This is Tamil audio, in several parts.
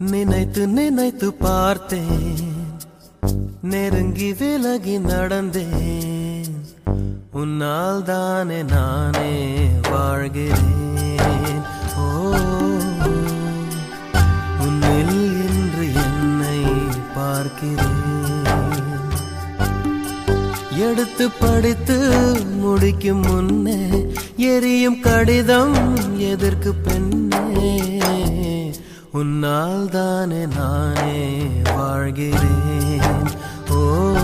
நினைத்து நினைத்து பார்த்தேன் நெருங்கி விலகி நடந்தேன் உன்னால் தானே நானே வாழ்கிறேன் ஓ உன்னில் இன்று என்னை பார்க்கிறேன் எடுத்து படித்து முடிக்கும் முன்னே எரியும் கடிதம் எதற்கு பெண்ணே உன்னால் தானே நானே வாழ்கிறேன் ஓ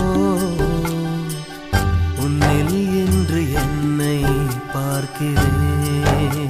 உன்னில் இன்று என்னை பார்க்கிறேன்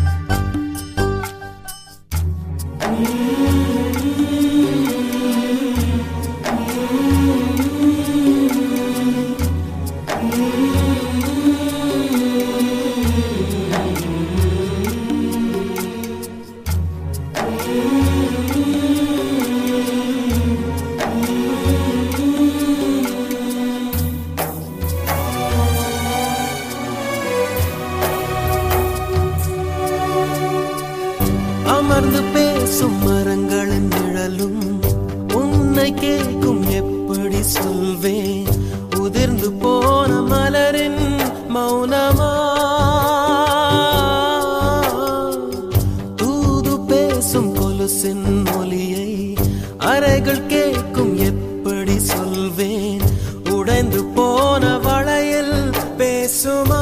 அமர்ந்து பேசும் மரங்களின் நிழலும் உன்னை கேட்கும் எப்படி சொல்வேன் உதிர்ந்து போன மலரின் மௌனமா தூது பேசும் கொலுசின் ஒலியை அறைகள் கேட்கும் எப்படி சொல்வேன் உடைந்து போன வளையல் பேசுமா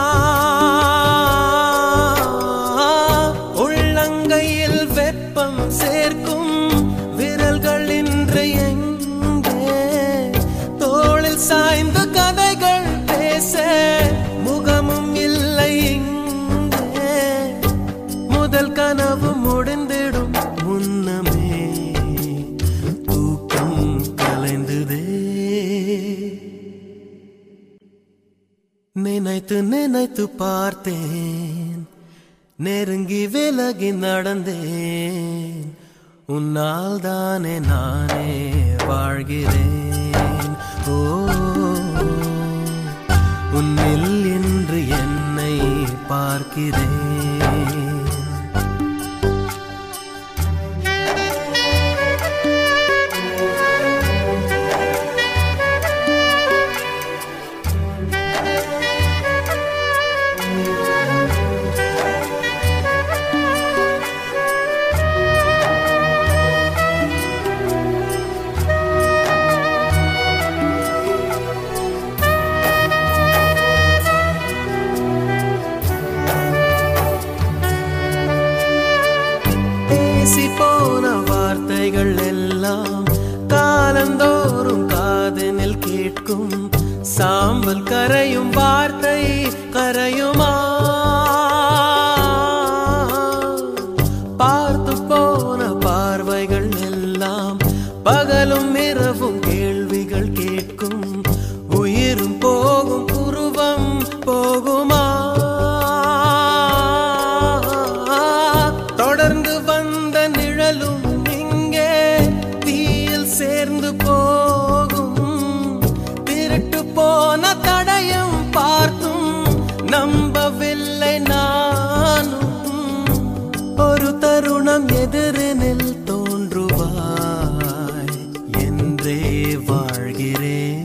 உள்ளங்கையில் வெப்பம் சேர்க்கும் விரல்கள் இன்று எங்கே தோளில் சாய்ந்து கதைகள் பேச முகமும் இல்லை இங்கே முதல் கனவு முடிந்திடும் முன்னமே தூக்கம் கலைந்ததே நினைத்து நினைத்து பார்த்தேன் நெருங்கி விலகி நடந்தேன் உன்னால் தானே நானே வாழ்கிறேன் ஓ உன்னில் இன்று என்னை பார்க்கிறேன் பேசி போன வார்த்தைகள் எல்லாம் காலந்தோறும் காதனில் கேட்கும் சாம்பல் கரையும் வார்த்தை கரையுமா பார்த்து போன பார்வைகள் எல்லாம் பகலும் இரவும் கேள்விகள் கேட்கும் உயிரும் போகும் உருவம் போகுமா தொடர்ந்து வந்த நிழலும் இங்கே தீயில் சேர்ந்து போகும் திருட்டு போன தடயம் பார்த்தும் நம்பவில்லை நானும் ஒரு தருணம் எதிரினில் தோன்றுவாய் என்றே வாழ்கிறேன்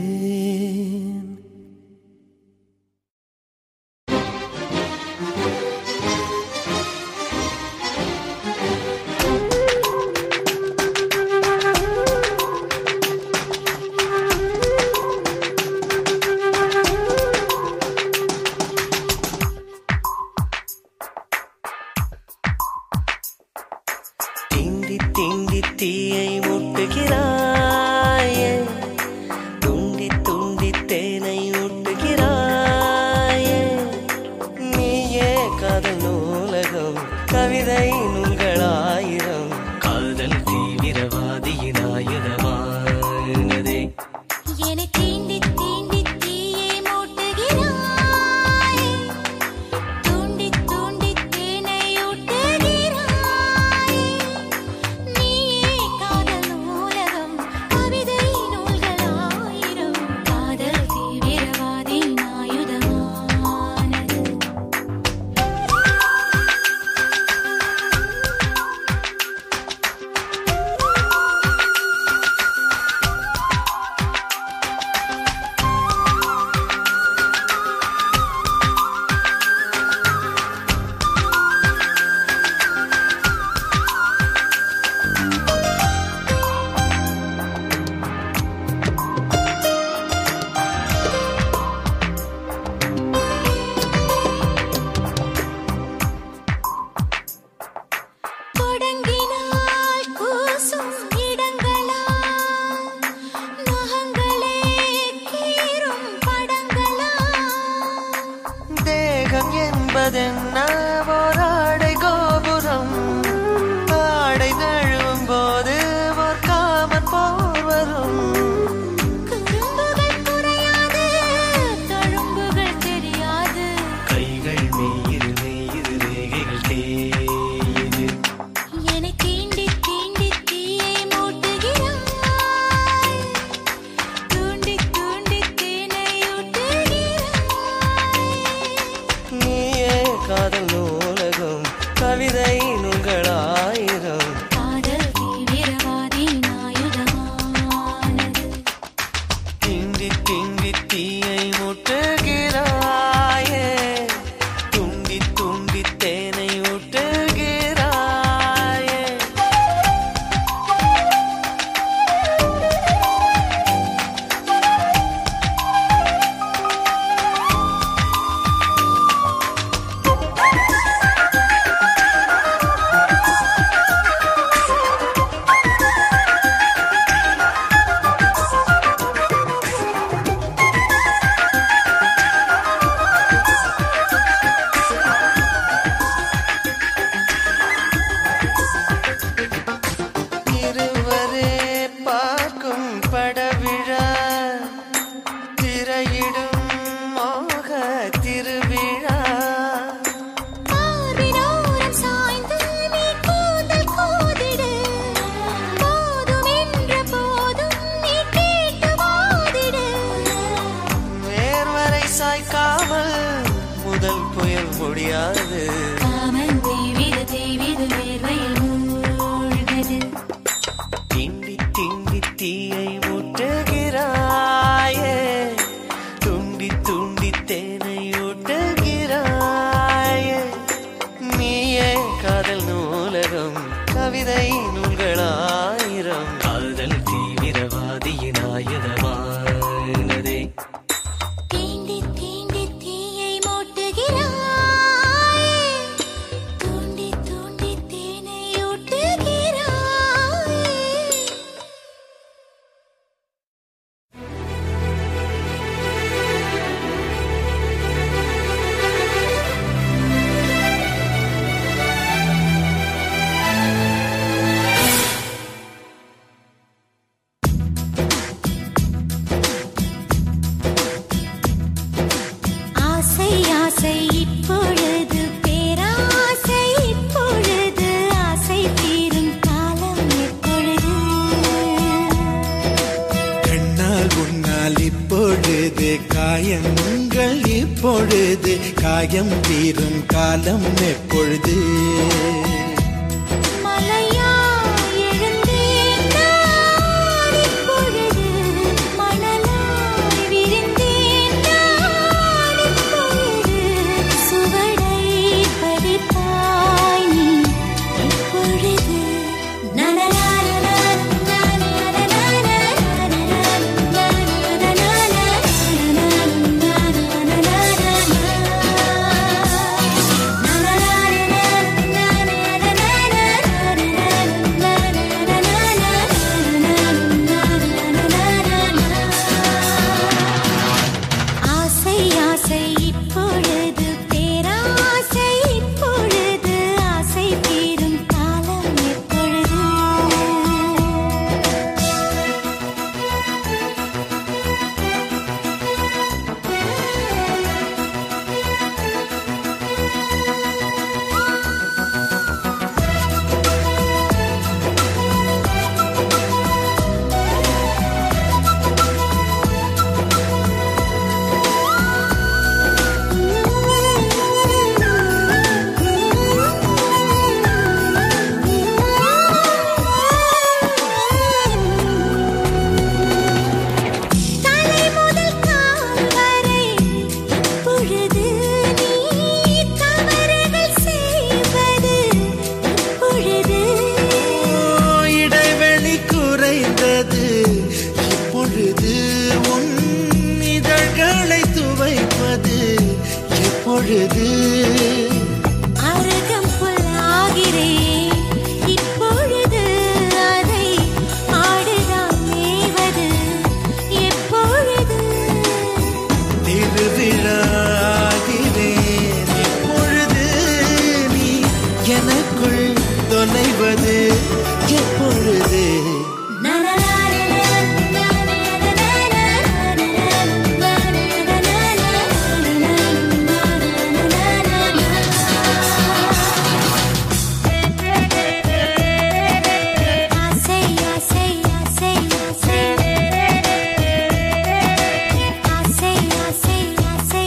திண்டி திண்டி தீயை மூட்டுகிறாயே துண்டி துண்டி தேனை ஊட்டுகிறாயே நீயே காதல் நூலகம் கவிதை நூல்களாயிரம் காதல் தீவிரவாதியின் ஆயுதமானதே என்னை தீண்டி தீண்டி தீயை மூட்டுகிறாய் தூண்டி தூண்டி தேனை ஊட்டுகிறாய் நீயே காதல் நூலகம் கவிதை நூல்களாயிரம் காதல் தீவிரவாதியின் ஆயுதமானது தீயை மூட்டுகிறாயே தூண்டி தூண்டி தேனை ஊட்டுகிறாயே நீயே காதல் நூலகம் கவிதை நூல்களாயிரம் காதல் தீவிரவாதியின் ஆயுதமானதே தீண்டி தீண்டி தீயை மூட்டுகிறாய் தூண்டி தூண்டி தேனை ஊட்டுகிறாய் ஆசை ஆசை இப்பொழுது பேராசை இப்பொழுது ஆசை தீரும் காலம் எப்பொழுது கண்ணால் உன்னால் இப்பொழுது காயங்கள் இப்பொழுது காயம் தீரும் காலம் எப்பொழுது மலையா எழுந்தேன் நான் இப்பொழுது மணலாய் விரிந்தேன் நான் இப்பொழுது சுவடை பதிப்பாய் நீ இப்பொழுது ஆசை ஆசை இப்பொழுது பேராசை இப்பொழுது ஆசை தீரும் காலம் எப்பொழுது தலை முதல் கால் வரை இப்பொழுது நீ தவறுகள் செய்வது இப்பொழுது இடைவெளி குறைந்தது இப்பொழுது உன் இதழ்களை துவைப்பது எப்பொழுது அருகம் புல்லாகிறேன் இப்பொழுது அதை ஆடுதான் மேய்வது எப்பொழுது திருவிழாகிறேன் இப்பொழுது நீ எனக்குள் தொலைவது எப்பொழுது ஆசை ஆசை ஆசை ஆசை ஆசை ஆசை ஆசை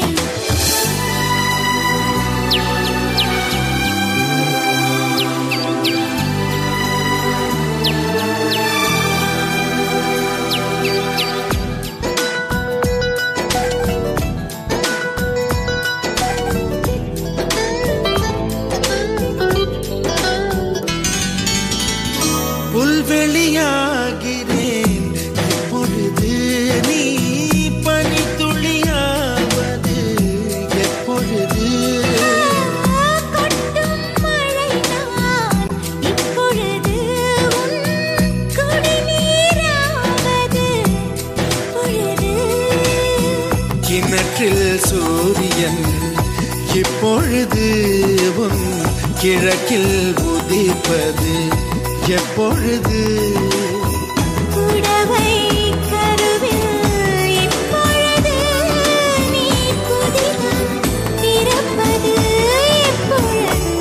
புல்வெளியாகிறேன் இப்பொழுது நீ பனித்துளியாவது எப்பொழுது கொட்டும் மழை நான் இப்பொழுது உன் குடிநீராவது இப்பொழுது கிணற்றில் சூரியன் இப்பொழுது உன் கிழக்கில் உதிப்பது எப்பொழுது புடவை கருவில் இப்பொழுது நீ புதிதாய் பிறப்பது எப்பொழுது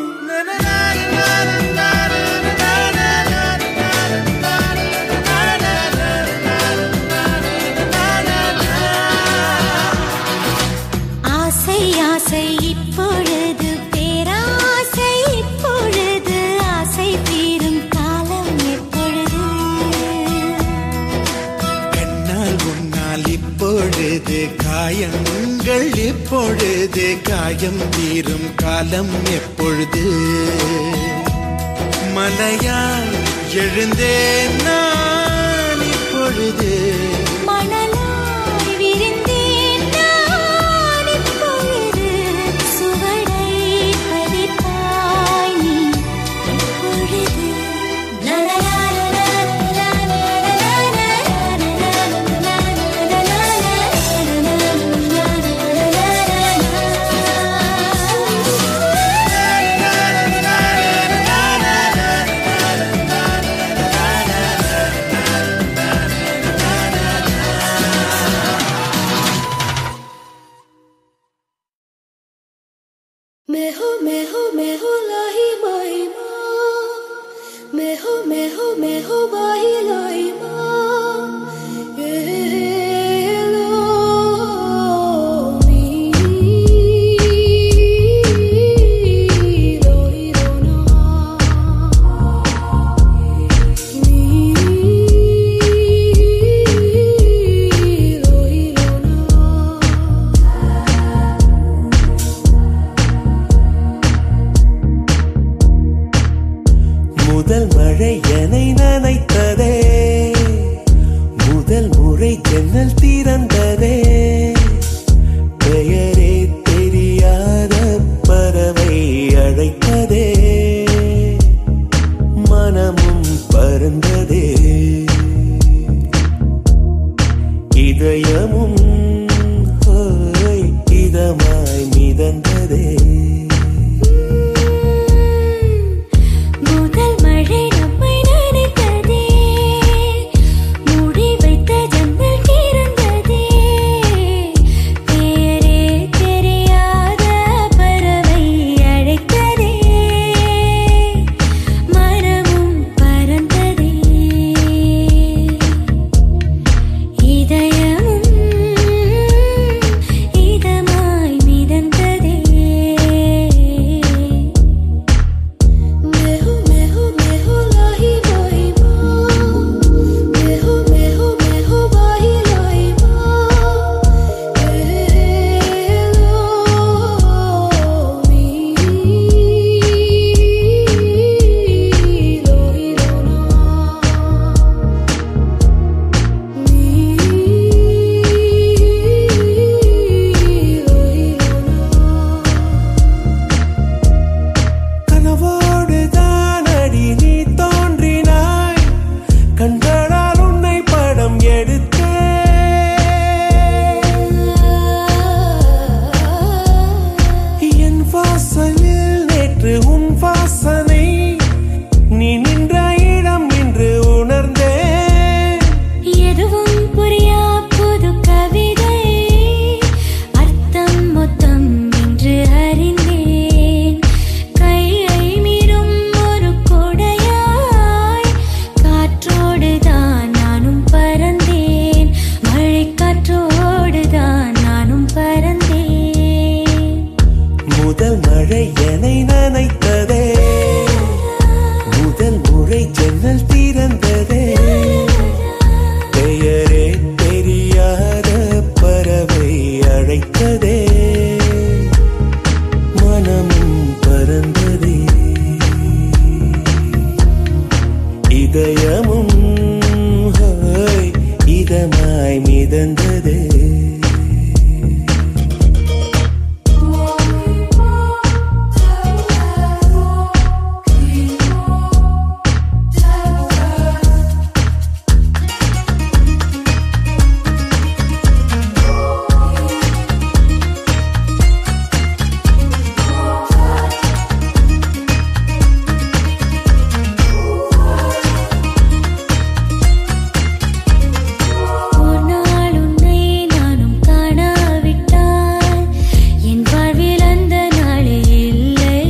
ஆசை ஆசை இப்பொழுது பேராசை இப்பொழுது ஆசை தீரும் காலம் எப்பொழுது எப்பொழுது காயங்கள் எப்பொழுது காயம் தீரும் காலம் எப்பொழுது மலையால் எழுந்தேன் நான் இப்பொழுது மணலாய் விரிந்தேன் நான் இப்பொழுது சுவடை பதிப்பாய் நீ இப்பொழுது मैं हो मैं हो मैं हो लाही माही माँ मैं हो मैं हो मैं हो बाही लाई माँ ये लो मी लो ही लो ना मी लो ही लो ना முதல் மழை என்னை நனைத்ததே முதல் முறை ஜன்னல் திறந்ததே பெயரே தெரியாத பறவை அழைத்ததே மனமும் பறந்ததே இதயமும் ஹோய், இதமாய் மிதந்ததே முதல் மழை நம்மை நனைத்ததே மூடி வைத்த ஜன்னல் திறந்ததே பேரே தெரியாத பறவை அழைத்ததே மனமும் பறந்ததே இதயமும் இதமாய் மிதந்ததே मैं हो मैं हो मैं हो लाही माही माँ मैं हो मैं हो मैं हो बाही लाई माँ ये लो मी लो ही लो ना मी लो ही लो ना கனவோடு தானடி நீ தோன்றினாய் கண்களால் உன்னை படம் எடுத்தேன் என் வாசலில் நேற்று உன் வாசனை நீ நின்ற இடம் என்று உணர்ந்தேன் எதுவும் புரியா புது கவிதை அர்த்தம் மொத்தம் என்று அறிந்தேன் கையை மீறும் ஒரு கொடையாய் காற்றோடு தான் நானும் பறந்தேன் மழை காற்றோடு தான் நானும் பறந்தேன் முதல் மழை என்னை நனைத்ததே முதல் முறை ஜன்னல் திறந்ததே பெயரே தெரியாத பறவை அழைத்ததே மனமும் பறந்ததே இதயமும் ஹோய், இதமாய் மிதந்ததே ஒரு நாள் உன்னை நானும் காணாவிட்டால் என் வாழ்வில் அந்த நாளே இல்லை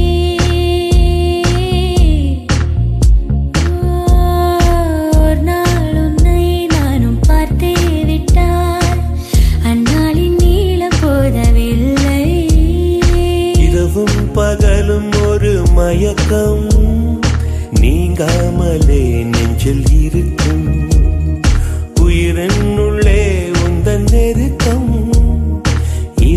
ஒரு நாள் உன்னை நானும் பார்த்தே விட்டால் அந்நாளின் நீளம் போதவில்லை இரவும் பகலும் ஒரு மயக்கம் நீங்காமலே நெஞ்சில் இருக்கும் உயிரின் உள்ளே உந்தன் நெருக்கம்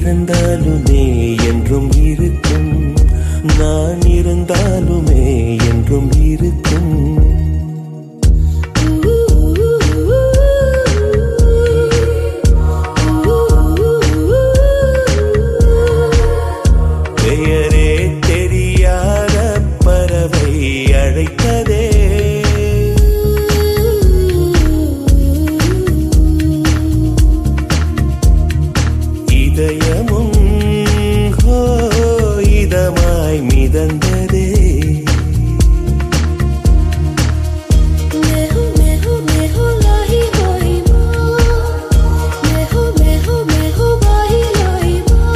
இறந்தாலுமே என்றும் இருக்கும் நான் இருந்தாலுமே என்றும் இருக்கும் பெயரே தெரியாத பறவை அழைத்ததே இதயமும் ஹோ இதமாய் மிதந்ததே मैं हूँ मैं हूँ मैं हूँ लाही लाही माँ मैं हूँ मैं हूँ मैं हूँ लाही लाही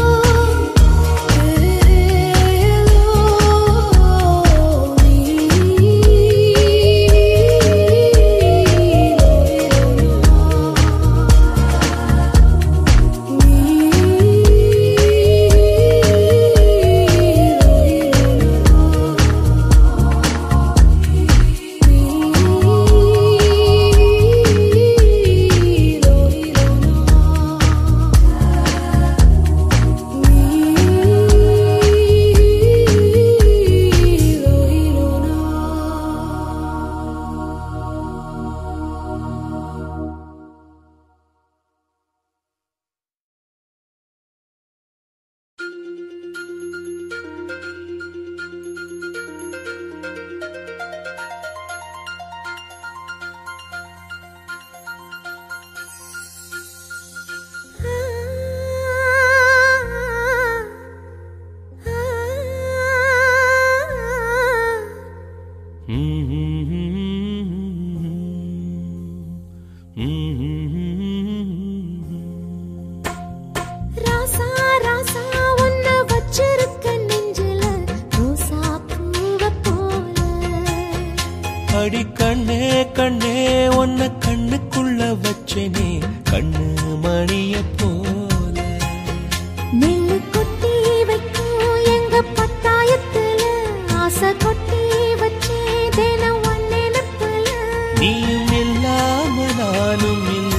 ராசா ராசா உன்ன வச்சிருக்க நெஞ்சில ரோசா பூவ போல அடி கண்ணே கண்ணே உன்னை கண்ணுக்குள்ள வச்சனே கண்ணு மணிய போல நெல்லு கொட்டி வைக்கும் எங்க பத்தாயத்துல ஆசை கொட்டி வச்சே தினம் ஒன் நினைப்புல நீயும் இல்லாம நானும் இல்ல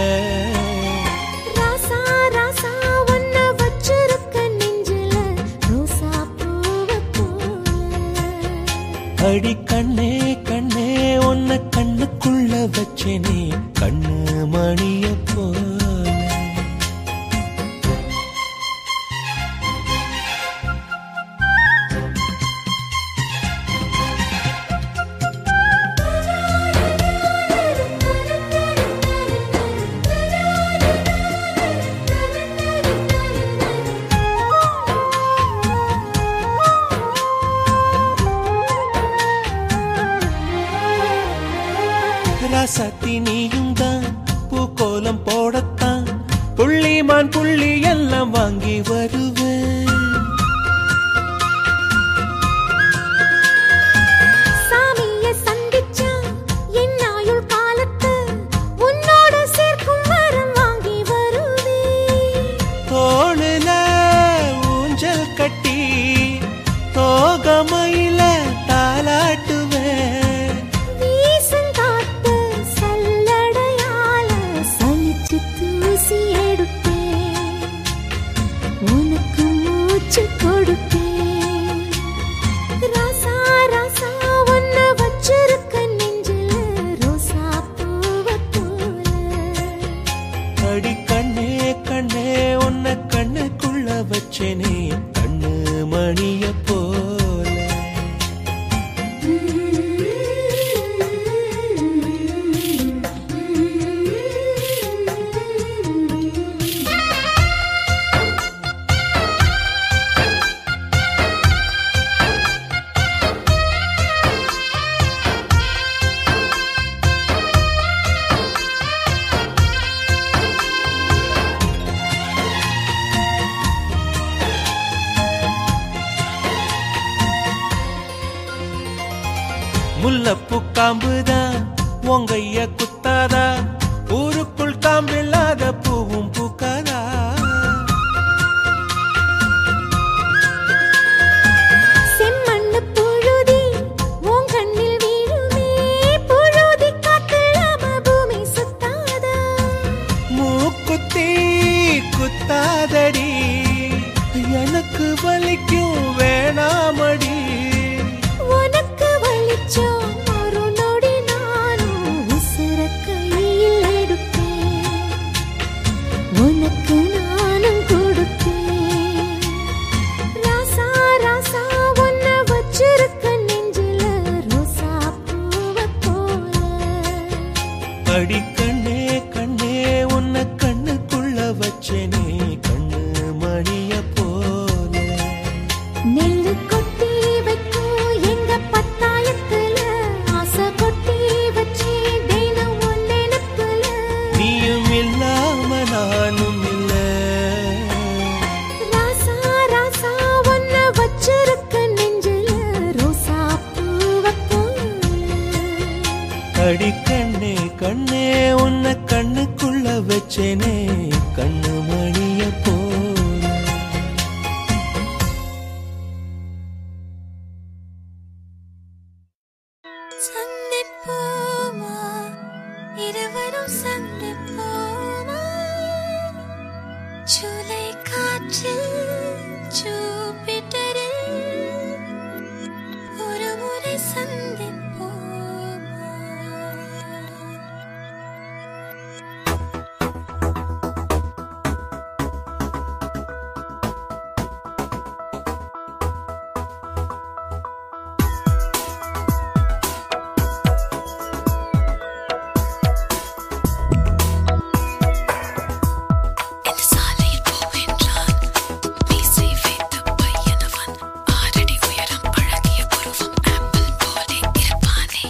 ராசா ராசா உன்ன வச்சிருக்க நெஞ்சில ரோசா பூவ போல அடி கண்ணே கண்ணே உன்னை கண்ணுக்குள்ள வச்சனே கண்ணு மணிய போல ராசாத்தி நீயும் தான் பூக்கோலம் போடத்தான் புள்ளிமான் புள்ளி எல்லாம் வாங்கி வருவேன் சாமிய சந்திச்சா என் ஆயுள் காலத்து உன்னோட சேர்க்கும் வரம் வாங்கி வருவேன் தோளுல ஊஞ்சல் கட்டி தோகமையில தாலாட்டுவேன் வீசங்காத்து சல்லடையால சலிச்சு தூசி எடுப்பேன் உனக்கு மூச்சு கொடுப்பேன் ராசா ராசா உன்ன வச்சிருக்க நெஞ்சில ரோசா பூவ போல அடி கண்ணே கண்ணே உன்னை கண்ணுக்குள்ள வச்சேனே கண்ணு மணிய போல முல்லப்பூ காம்புதான் உங்கைய குத்தாதா ஊருக்குள் காம்பில்லாத பூவும் பூக்காதா செம்மண்ணு புழுதி உன் கண்ணில் வீழுமே புழுதி காத்தில்லாம பூமி சுத்தாதா மூக்குத்தி குத்தாதடி அடி கண்ணே கண்ணே உன்னை கண்ணுக்குள்ள வச்சேனே கண்ணு மணிய போல நெல்லு கொட்டி வைக்கும் எங்க பத்தாயத்துல ஆசை கொட்டி வச்சே தினம் உன் நினைப்புல நீயும் இல்லாம நானும் இல்ல ராசா ராசா ஒன்ன வச்சிருக்க நெஞ்சில ரோசா பூவ போல அடி கண்ணே கண்ணே உன்னை கண்ணுக்குள்ள வச்சேனே கண்ணு மணிய போல சந்திப்போமா இருவரும் சந்திப்போமா ஜூலை காற்றில் ஜூபிட்டரில் ஒரு முறை சந்திப்போமா இந்த சாலையில் போகின்றான் மீசை வைத்த பையனவன் ஆறடி உயரம் அழகிய புருவம் ஆப்பிள் போலே இருப்பானே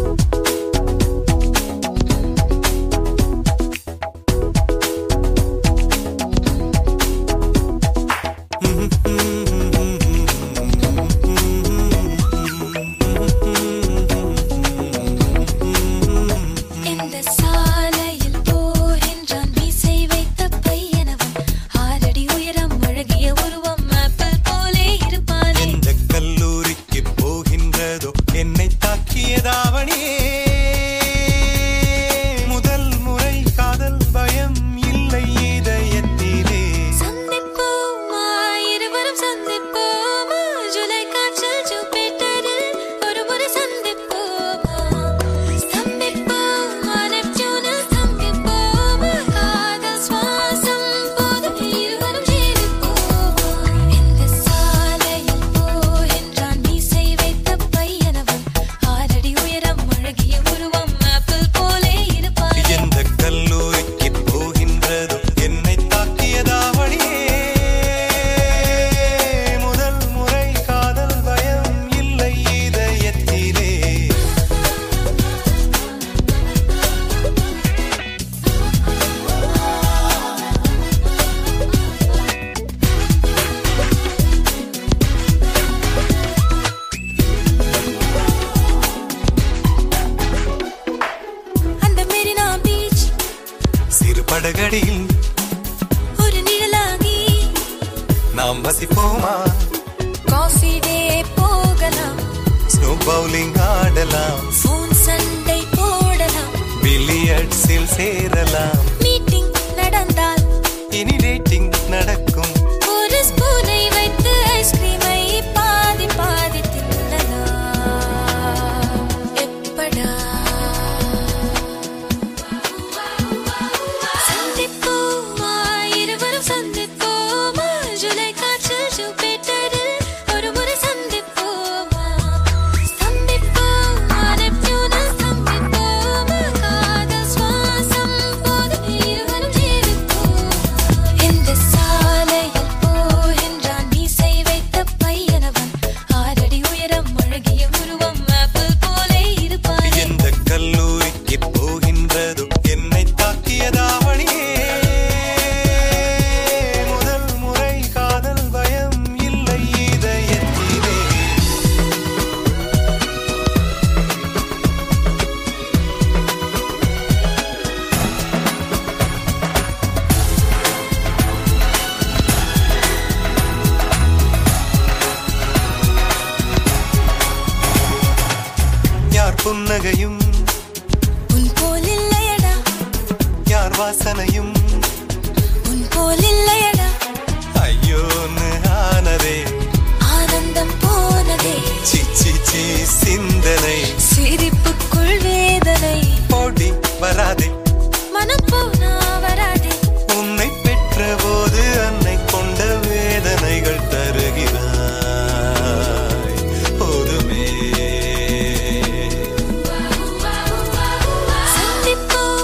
இந்த சாலையில் போகின்றான் மீசை வைத்த பையனவன் ஆறடி உயரம் அழகிய உருவம் ஆப்பிள் போலே இருப்பானே இந்த கல்லூரிக்கு போகின்றதோ என்னை தாக்கியதாவணியே முதல் முறை காதல் பயம் இல்லை இதயத்திலே சந்திப்போமா இருவரும் சந்திப்போமா ஜூலை காற்றில் ஜூபிட்டரில் ஒரு முறை சந்திப்போமா ஸ்தம்பிப்போமா நெப்டியூனில் ஸ்தம்பிப்போமா காதல் சுவாசம் போதும் இருவரும் ஜீவிப்போமா இந்த சாலையில் போகின்றான் மீசை வைத்த பையனவன் ஆறடி உயரம் அழகிய உருவம் ஆப்பிள் போலே இருப்பானே எந்த கல்லூரிக்கு போகின்றதோ என்னை தாக்கியதாவணியே முதல் முறை காதல் பயம் இல்லை இதயத்திலே அந்த மெரினா பீச் சிறு படகடியில் ஒரு நிழலாகி நாம் வசிப்போமா காஃபி டே போகலாம் ஸ்னோ பவுலிங் ஆடலாம் ஃபோன் சண்டை போடலாம் பில்லியர்ட்ஸில் சேரலாம் மீட்டிங் நடந்தால் இனி டேட்டிங் நடக்கும் ஒரு ஸ்பூனை வைத்து ஐஸ்கிரீமை பாதி பாதி தின்னலாம் எப்படா சந்திப்போமா இருவரும் சந்திப்போமா ஜூலை காற்றில் ஜூபிட்டரில் ஒரு முறை சந்திப்போமா ஸ்தம்பிப்போமா நெப்டியூனில் ஸ்தம்பிப்போமா காதல் சுவாசம் போதும் இருவரும் ஜீவிப்போமா இந்த சாலையில் போகின்றான் மீசை வைத்த பையனவன் ஆறடி உயரம் அழகிய உருவம் ஆப்பிள் போலே இருப்பானே எந்த கல்லூரிக்கு போகின்றதோ என்னை தாக்கியதாவணியே முதல் முறை காதல் பயம் இல்லை இதயத்திலே யார் புன்னகையும் உன் போல் இல்லையடா யார் வாசனையும் உன் போல் இல்லையடா ஐயோன்னு ஆனதே ஆனந்தம் போனதே சி சி சி சிந்தனை சிரிப்புக்குள் வேதனை போடி வராதே மனம் போனா வராதே உன்னை பெற்ற போது அன்னை கொண்ட வேதனைகள் தருகிறாய் போதுமே சந்திப்போமா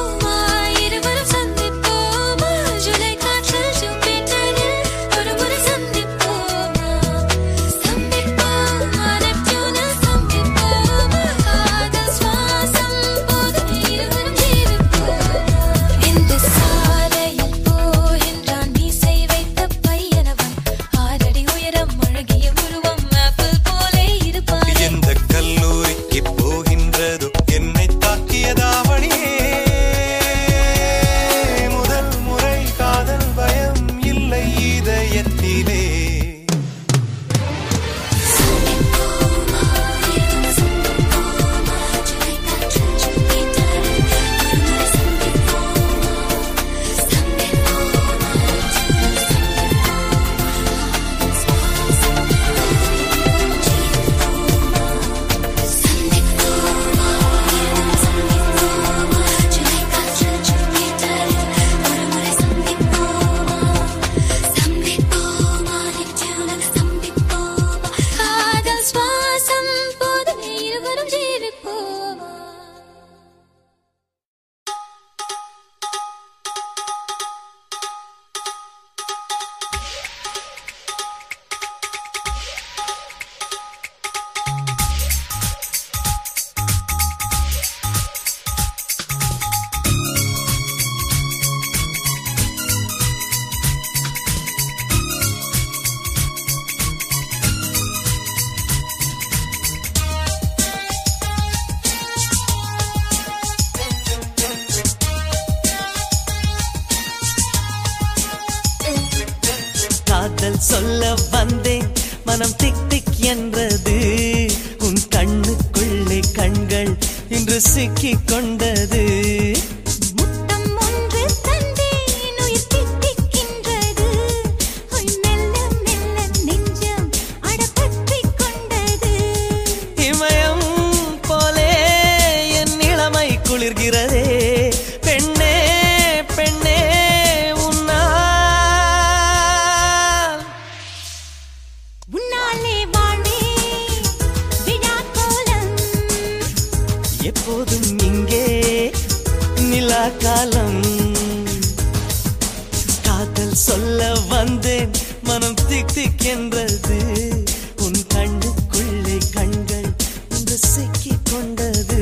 காதல் சொல்ல வந்தேன் மனம் திக் திக் என்றது உன் கண்ணுக்குள்ளே கண்கள் இன்று சிக்கிக் கொண்டது முத்தம் ஒன்று தந்தேன் உயிர் தித்திக்கின்றது உய் மெல்ல மெல்ல நெஞ்சம் அடப்பற்றிக் கொண்டது இமயம் போலே என் இளமை குளிர்கிறதே பெண்ணே பெண்ணே உன்னால் உன்னாலே வாழ்வே விழா கோலம் எப்போதும் இங்கே நிலா காலம் காதல் சொல்ல வந்தேன் மனம் திக் திக் என்றது உன் கண்ணுக்குள்ளே கண்கள் இன்று சிக்கிக் கொண்டது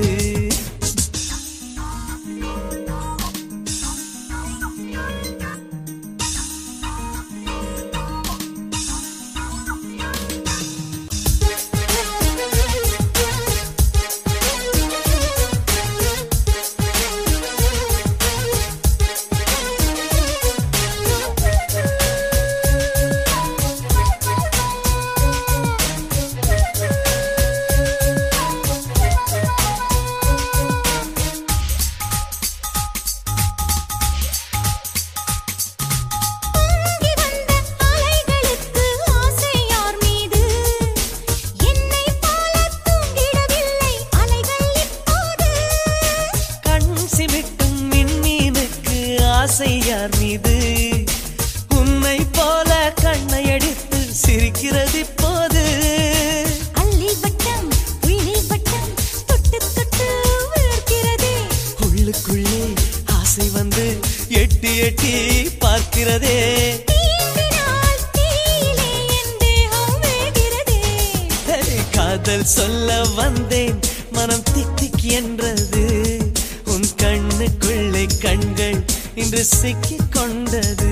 பொங்கி வந்த அலைகளுக்கு ஆசை யார் மீது என்னை போல தூங்கிடவில்லை அலைகள் இப்போது கண் சிமிட்டும் மின்மீனுக்கு ஆசை யார் மீது உன்னை போல கண்ணை அடித்து சிரிக்கிறது இப்போது அள்ளி வட்டம் உயிரி வட்டம் தொட்டு தொட்டு விழுக்கிறதே உள்ளுக்குள்ளே ஆசை வந்து எட்டி எட்டி பார்க்கிறதே தீண்டினால் தீயிலே என் தேகம் வேகிறதே ஹே, காதல் சொல்ல வந்தேன் மனம் திக் திக் என்றது உன் கண்ணுக்குள்ளே கண்கள் இன்று சிக்கிக் கொண்டது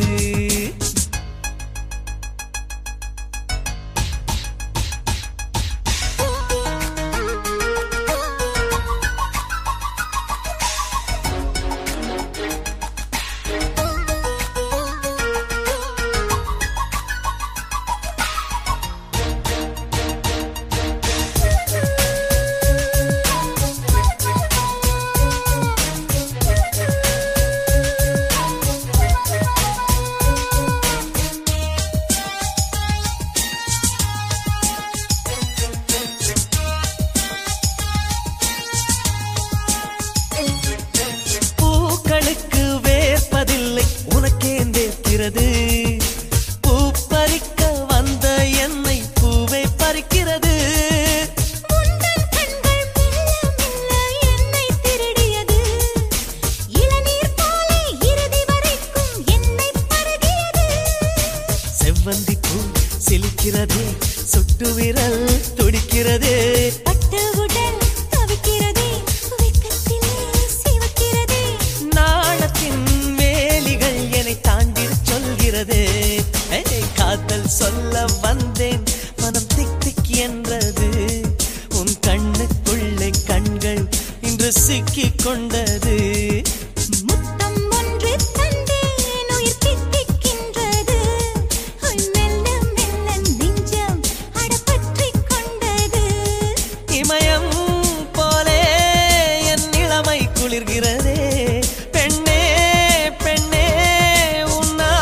பூக்களுக்கு வேர்ப்பதில்லை உனக்கே வேர்க்கிறது பூ பறிக்க வந்த என்னை பூவை பறிக்கிறது உந்தன் கண்கள் மெல்ல மெல்ல என்னை திருடியது இளநீர் போல இறுதி வரைக்கும் என்னை பருகியது செவ்வந்தி பூ சிலிக்கிறதே சுட்டு விரல் துடிக்கிறதே பட்டு உடல் தவிக்கிறதே வெக்கத்திலே சிவக்கிறதே நாணத்தின் வேலிகள் என்னை தாண்டி சொல்கிறதே ஏய், காதல் சொல்ல வந்தேன் மனம் திக் திக் என்றது உன் கண்ணுக்குள்ளே கண்கள் இன்று சிக்கிக் கொண்டது முத்தம் ஒன்று தந்தேன் உயிர் தித்திக்கின்றது உய் மெல்ல மெல்ல நெஞ்சம் அடப்பற்றிக் கொண்டது இமயம் போலே என் இளமை குளிர்கிறதே பெண்ணே பெண்ணே உன்னா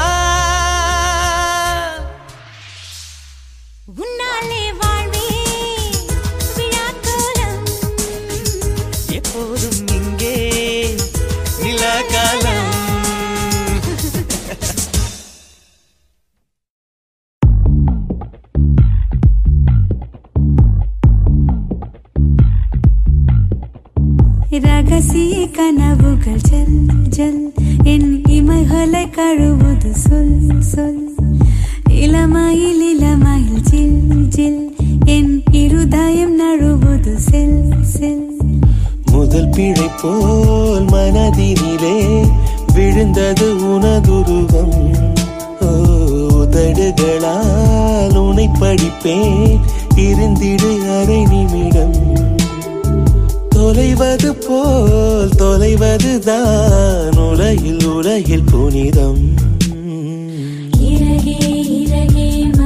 உன்னாலே வாழ்வே விழா கோலம் எப்போதும் இங்கே நிலகாலம் ரகசிய கனவுகள் ஜல் ஜல் என் இமைகளை கழுவுது சொல் சொல் இளமையில் இளமையில் ஜில் ஜில் என் இருதயம் நழுவுது செல் செல் முதல் பிழை போல் மனதினிலே விழுந்தது உனதுருவம் ஓ, உதடுகளால் உனை படிப்பேன் இருந்திடு அரை நிமிடம் தொலைவது போல் தொலைவதுதான் உலகில் உலகில் புனிதம் இறகே இறகே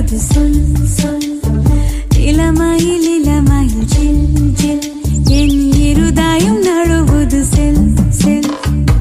கழுவது சொல் சொல் இளமையில் இளமையில் ஜில் ஜில் என் இருதாயம் நழுவுது செல் செல்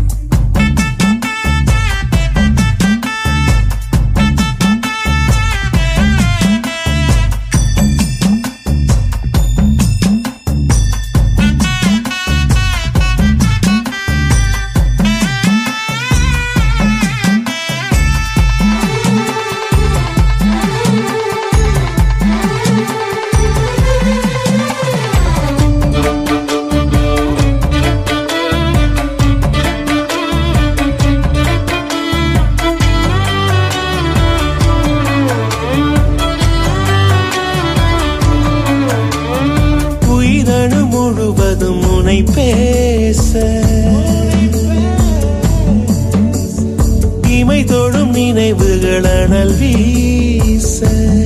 உயிரணு முழுவதும் உனை பேச இமை தொடும் நினைவுகள் அனல் வீச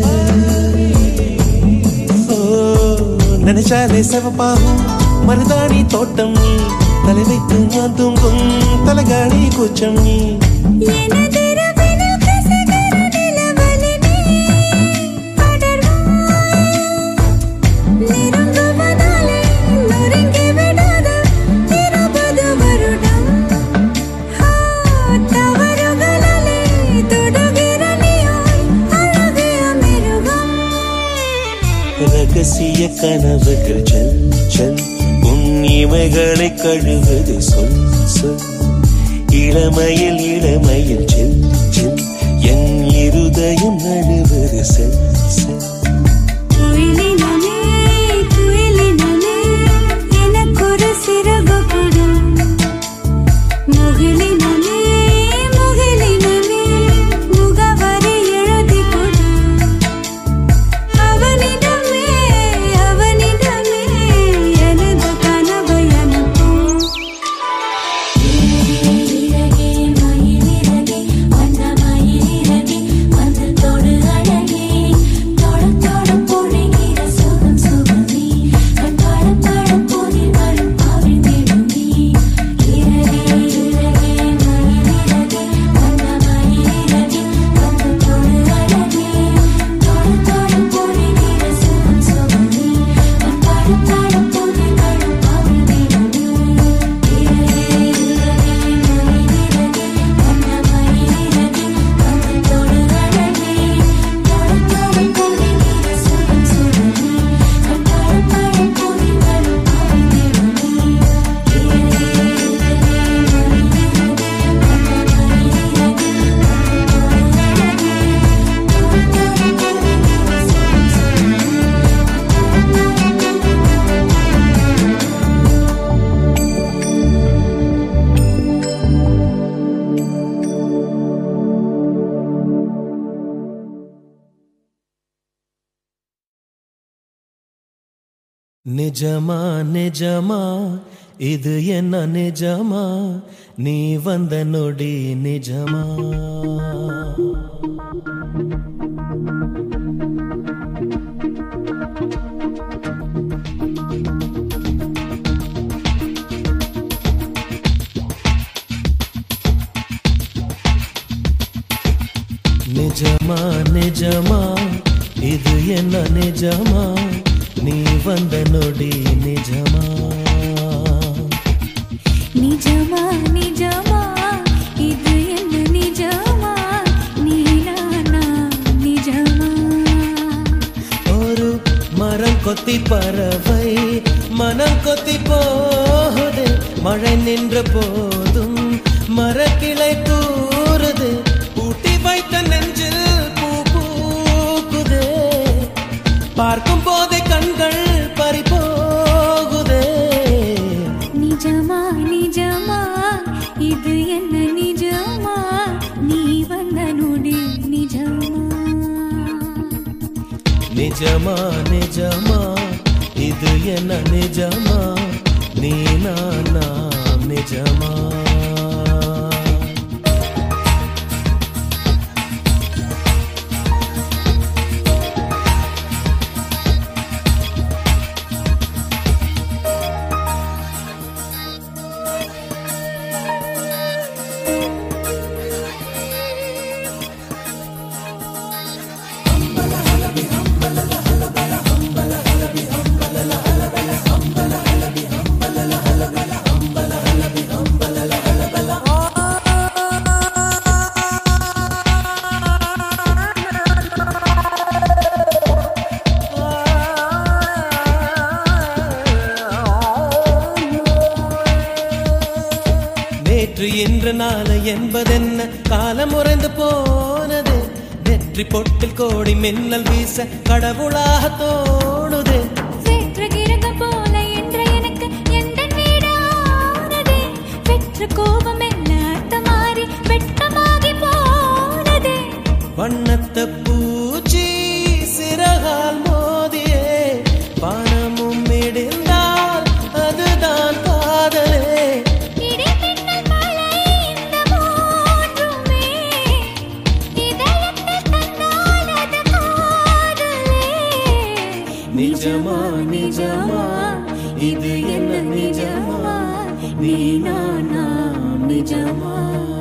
ஓ, நினைச்சாலே சிவப்பாகும் மருதாணி தோட்டம் நீ தலை வைத்து நான் தூங்கும் தலகாணி கூச்சம் நீ எனதிரவினில் கசகர நிலவலினே படர்வாய். நெருங்குவதாலே நொறுங்கி விடாத இருபது வருடம். ஆ, தவறுகளாலே தொடுகிற நீயாய் அழகிய மிருகம். ரகசிய கனவுகள் செல் செல் உன் இமைகளை கழுவது சொல் சொல் இளமையில் இளமையில் செல் செல் என் இருதயம் நழுவது செல் செல் குயிலினமே, குயிலினமே, எனக்கொரு சிறகு கொடு. முகிலினமே, முகிலினமே, முகவரி எழுதிக் கொடு. அவனிடமே, அவனிடமே, எனது கனவை அனுப்பும் இறகே மயிலிறகே வந்த மயிலிறகே வந்து தொடு அழகே தொட தொட பொழிகிற சுகம் சுகமே கண் பட பட போதில் வரும் அவிழ்ந்திடுமே இறகே இறகே மயிலிறகே வந்த மயிலிறகே வந்து தொடு அழகே தொட தொட பொழிகிற சுகம் சுகமே கண் பட பட போதில் வரும் அவிழ்ந்திடுமே நிஜமா நிஜமா இது என்ன நிஜமா நீ வந்த நொடி நிஜமா நிஜமா நிஜமா இது என்ன நிஜமா நீ வந்த நொடி நிஜமா நிஜமா நிஜமா இது என்ன நிஜமா நீ நானா நிஜமா ஒரு மரம் கொத்தி பறவை மனம் கொத்தி போகுது மழை நின்ற போதும் மரக்கிளை தூறுது பூட்டி வைத்த நெஞ்சில் பூ பூக்குதே பார்க்கும் போதே கண்கள் பறி போகுதே நிஜமா நிஜமா இது என்ன நிஜமா நீ வந்த நொடி நிஜமா நிஜமா நிஜமா இது என்ன நிஜமா நீ நானா நிஜமா Bye. என்பதென்ன காலம் உறைந்து போனது நெற்றி பொட்டில் கோடி மின்னல் வீச கடவுளாக தோணுது சேற்று கிரகம் போல என்ற எனக்கு எந்தன் வீடானதே பெற்ற கோபம் என்ன அர்த்தமாறி வெட்கமாகி போனதே வண்ணத்த பூச்சி சிறகால் மோதியே வானமும் இடிந்தால் அதுதான் காதலே இடி மின்னல் மழை இந்த மூன்றுமே இதயத்தில் தந்தால் அது காதலே நிஜமா நிஜமா இது என்ன நிஜமா நீ நானா நிஜமா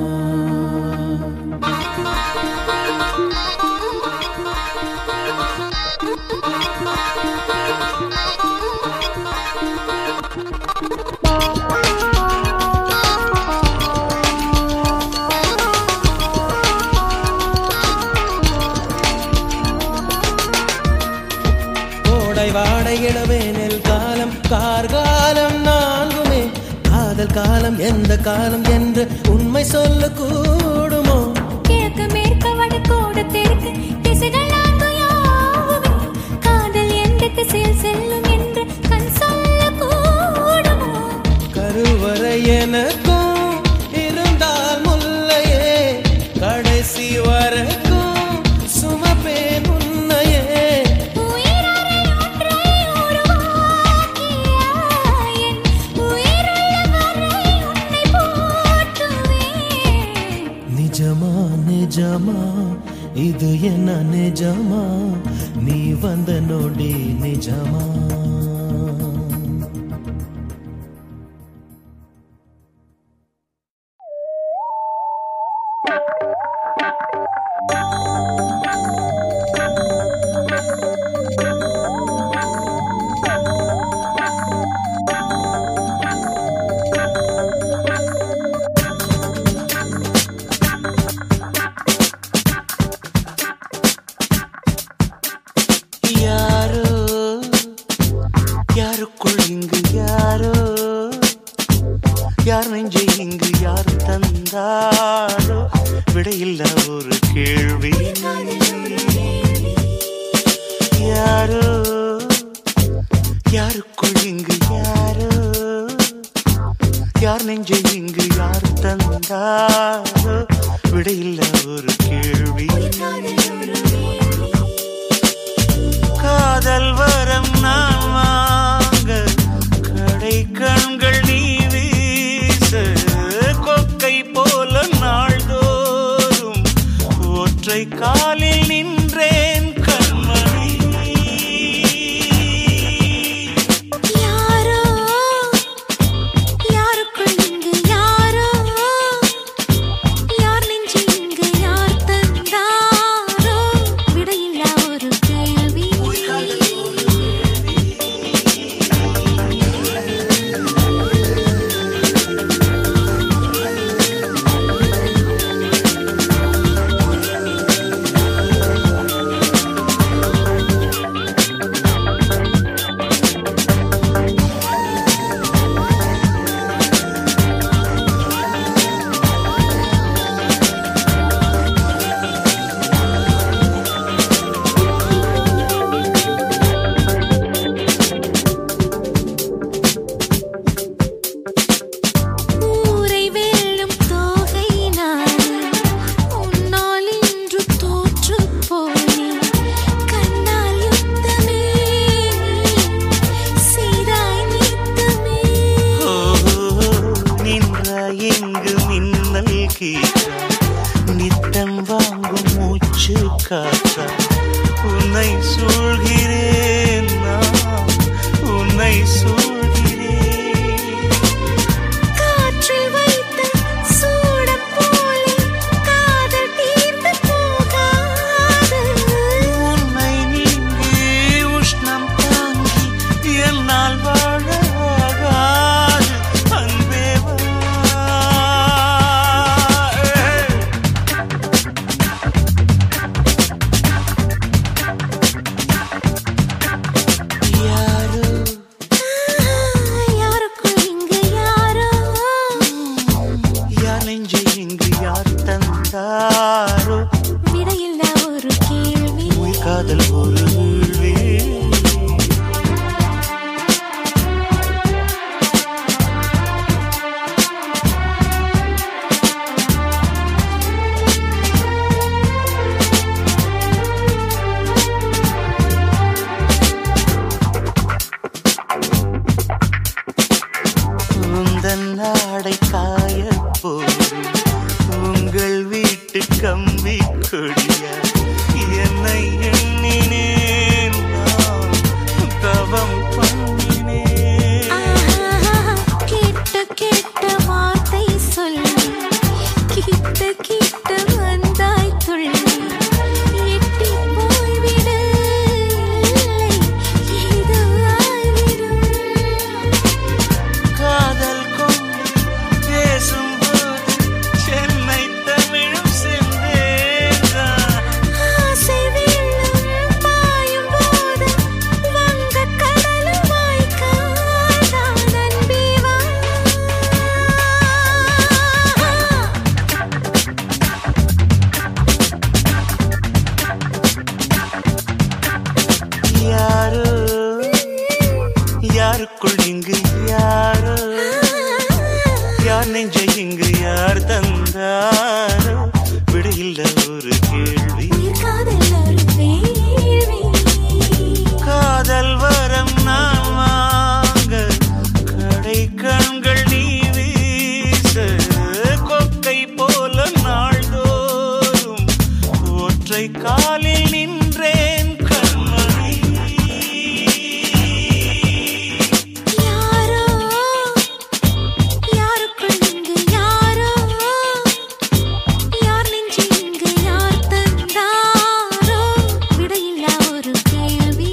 கோடை வாடை இளவேனில் காலம் கார்காலம் நான்குமே காதல் காலம் எந்த காலம் என்று உண்மை சொல்ல கூடுமோ கிழக்கு மேற்கு வடக்கோடு தெற்கு திசைகள் நான்கு யாவுமே காதல் எந்த திசையில் செல்லும் என்று கண் சொல்ல கூடுமோ கருவறை எனக்கும் இருந்தால் முல்லையே கடைசி வரைக்கும் சுமப்பேன் உன்னையே உயிரறை ஒன்றை உருவாக்கியாய் என் உயிருள்ள வரை உன்னை போற்றுவேன் நிஜமா நிஜமா இது என்ன நிஜமா நீ வந்த நொடி நிஜமா யாரோ யாருக்குள் இங்கு யாரோ யார் நெஞ்சை இங்கு யார் தந்தாரோ விடையில்ல ஒரு கேள்வி யாரோ யாருக்குள் இங்கு யாரோ யார் நெஞ்சை இங்கு யார் தந்தாரோ விடையில்ல ஒரு கேள்வி காதல் வரம் நான் வாங்க கடை கண்கள் நீ வீச கொக்கை போல நாள்தோறும் ஒற்றை காலில் நின்றேன் கண்மணி யாரோ யாருக்குள் இங்கு யாரோ யார் நெஞ்சு இங்கு யார் தந்தாரோ விடையில்லா ஒரு கேள்வி ஊரை வெல்லும் தோகை நானே உன்னால் இன்று தோற்று போனேன் கண்ணால் யுத்தமே சீராய் நித்தமே நின்றாய் எங்கு மின்னல் கீற்றா நித்தம் வாங்கும் மூச்சு காற்றா உன்னை சூழ்கிறேன் நான் உன்னை சூழ்கிறேன் காற்றில் வைத்த சூடம் போலே காதல் தீர்ந்து போகாது உன்னை நீங்கி உஷ்ணம் தாங்கி என்னால் வாழ ஆகாது அன்பே வா. காதல் ஒரு வீழ்வே உந்தன் நாடை காய போது உங்கள் வீட்டு கம்பி கொடிய என்னை எண்ணினேன் நான் தவம் பண்ணினேன் கேட்ட கேட்ட வார்த்தை சொல்லி கிட்ட கிட்ட வந்தாய் துள்ளி எட்டி போய்விடு இல்லை இது ஆய்விடும் காதல் கொண்டு பேசும்போது சென்னை தமிழும் சென்றேன் ஆசை வெள்ளம் பாயும் போது வங்கக் கடலும் வாய்க்காதான் அன்பே வா. யாரோ யாருக்குள் இங்கு யாரோ யார் நெஞ்சை இங்கு யார் தந்தாரோ விடையில்ல ஒரு கேள்வி உயிர் காதல் ஒரு வேள்வி. காதல் வரம் நான் வாங்க கடை கண்கள் நீ வீச கொக்கை போல நாள்தோறும் ஒற்றை காலில் நின்றேன் கண்மணி யாரோ யாருக்குள் இங்கு யாரோ யார் நெஞ்சு இங்கு யார் தந்தாரோ விடையில்லா ஒரு கேள்வி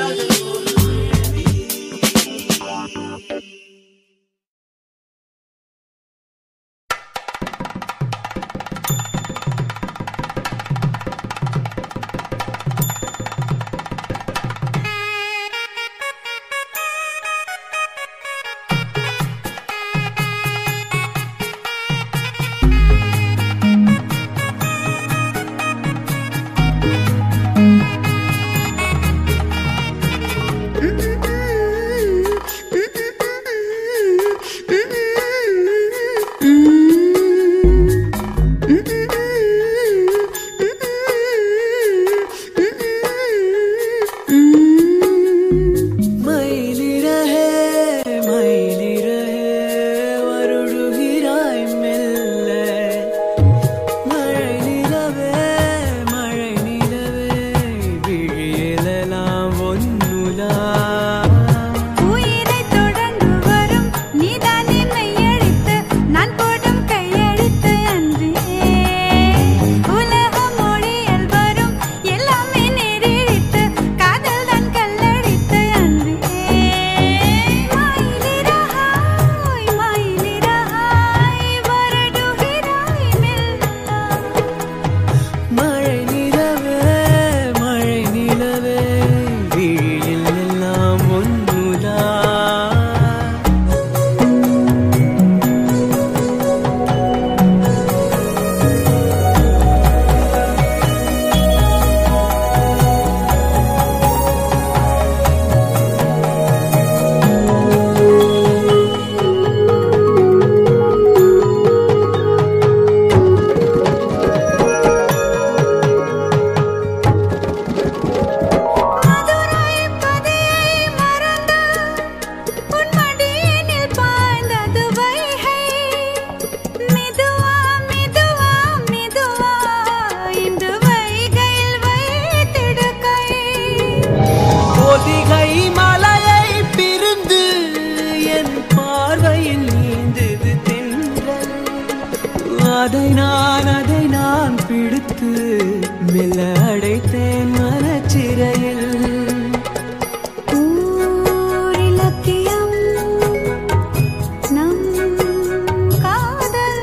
மயிலிறகே மயிலிறகே வருடுகிறாய் மெல்ல மழை நிலவே மழை நிலவே விழியெல்லாம் ஒன்னுலா உயிரை தொடர்ந்து வரும் நீதான் என்னை அழித்து நான் போடும் கையெழுத்து அன்றே உலக மொழியில் வரும் எல்லாமே நேரிழித்து காதல் தான் கல்லடித்து அன்றே மயிலிறகாய் மயிலிறகாய் வருடுகிறாய் மெல்ல மழை நிலவே மழை நிலவே விழியில் எல்லாம் ஒன்னுலா மதுரை பதியை மறந்து உன் மடியினில் பாய்ந்தது வைகை மெதுவா மெதுவா மெதுவா இந்த வைகையில் வைத்திடு கை பொதிகை மலையை பிரிந்து என் பார்வையில் நீந்தது தென்றல் அதை நான் அதை நான் பிடித்து மெல்ல அடைத்தேன் மனச்சிறையில் ஊரிலக்கியம் நம் காதல்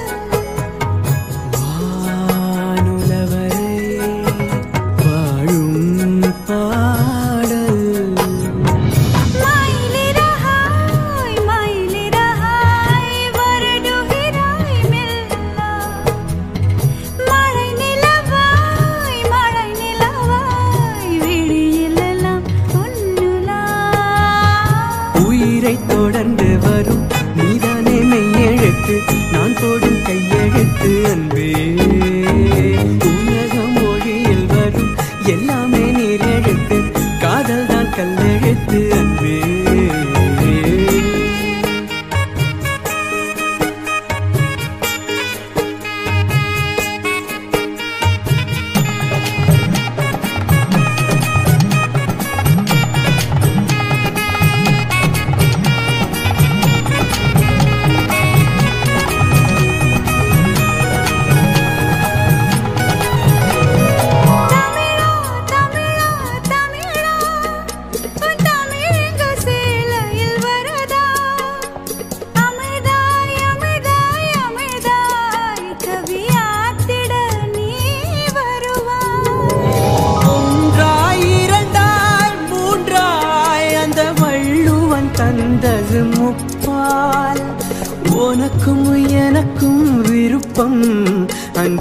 வானுலவரை வாழும் பாடல் மயிலிறகாய் மயிலிறகாய் வருடுகிறாய் மெல்ல மழை நிலவாய் மழை நிலவாய்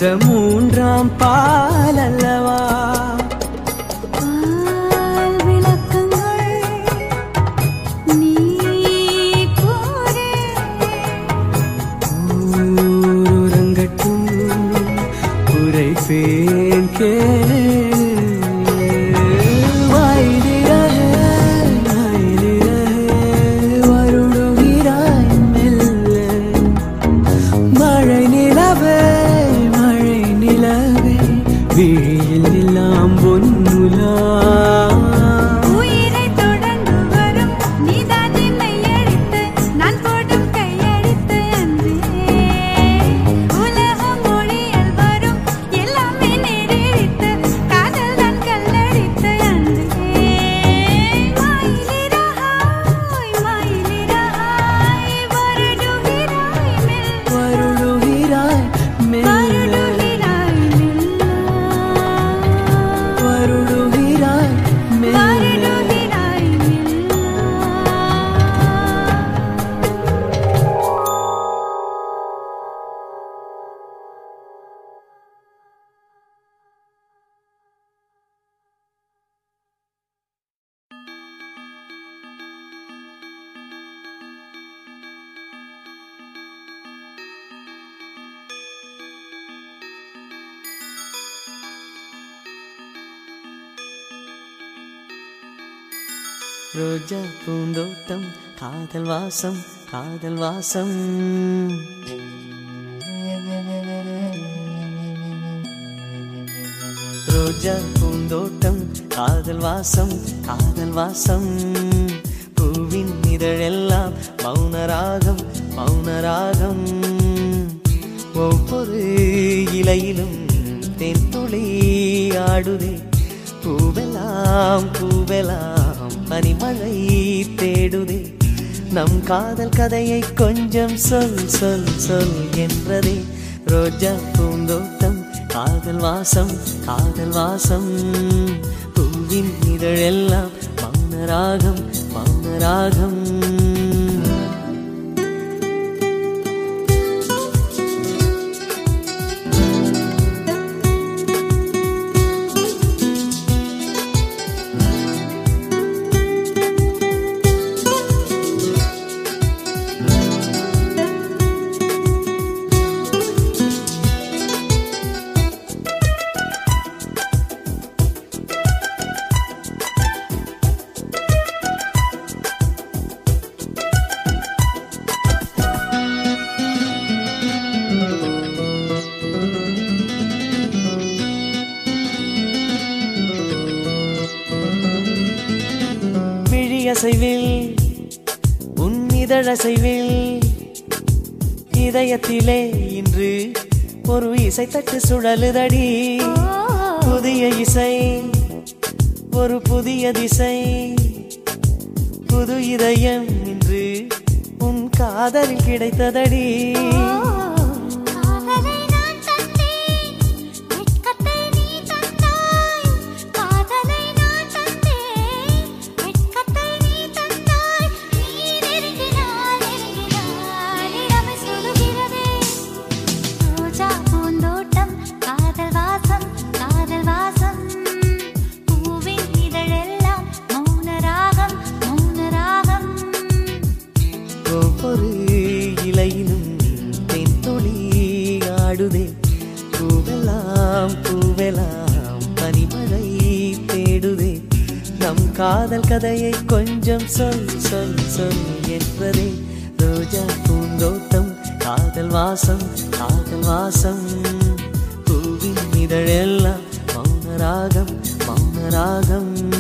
அந்த மூன்றாம் பால் அல்லவா பால் விளக்கங்கள் நீ கூறு ஊரங்கட்டும் உரைப்பேன் கேளு வாயிலிரகே, வாயிலிரகே, வருடுகிறாய் மெல்ல. மழை நிலவே மழை நிலவே விழியில் எல்லாம் பொன்னுலா உயிரை தொடர்ந்து வரும் நீதான் என்னை அழித்து நான் போடும் கையெழுத்து அன்பே உலகம் மொழியில் வரும் எல்லாமே நேரிழித்து காதல் தான் கல்லடித்து அன்பே மாயிலிரஹாய் மாயிலிரஹாய் வருடுகிறாய் மெல்ல வருடுகிறாய் மெல்ல வருடுகிறாய் மெல்ல வருடுகிறாய் மெல்ல வருடுகிறாய் மெல்ல ரோஜா பூந்தோட்டம் காதல் வாசம் காதல் வாசம் ரோஜா பூந்தோட்டம் காதல் வாசம் காதல் வாசம் பூவின் இதழெல்லாம் மௌனராகம் மௌனராகம் ஒவ்வொரு இலையிலும் தென்துளி ஆடுதே பூவெல்லாம் பூவெல்லாம் பனிமழை தேடுதே நம் காதல் கதையை கொஞ்சம் சொல் சொல் சொல் என்றதே ரோஜா பூந்தோட்டம் காதல் வாசம் காதல் வாசம் பூவின் இதழெல்லாம் மௌனராகம் மௌனராகம் விழியசைவில் உன் இதழசைவில் இதயத்திலே இன்று ஒரு இசைத்தட்டு சுழலுதடி புதிய இசை ஒரு புதிய திசை புது இதயம் இன்று உன் காதலில் கிடைத்ததடி காதலை நான் தந்தேன் வெட்கத்தை நீ தந்தாய் காதலை நான் தந்தேன் வெட்கத்தை நீ தந்தாய் நீ நெருங்கினாய் நெருங்கினாய் இளமை சொல்லுகிறதே ரோஜா பூந்தோட்டம் காதல் வாசம் காதல் வாசம் பூவின் இதழெல்லாம் மௌன ராகம் மௌன ராகம் ஒவ்வொரு இலையிலும் தென்தொழி ஆடுதே பூவெல்லாம் பூவெல்லாம் பனிமழை தேடுதே நம் காதல் கதையை கொஞ்சம் சொல் சொல் சொல் என்பதே ரோஜா பூந்தோட்டம் காதல் வாசம் காதல் வாசம் பூவின் இதழெல்லாம் மௌன ராகம் மௌன ராகம்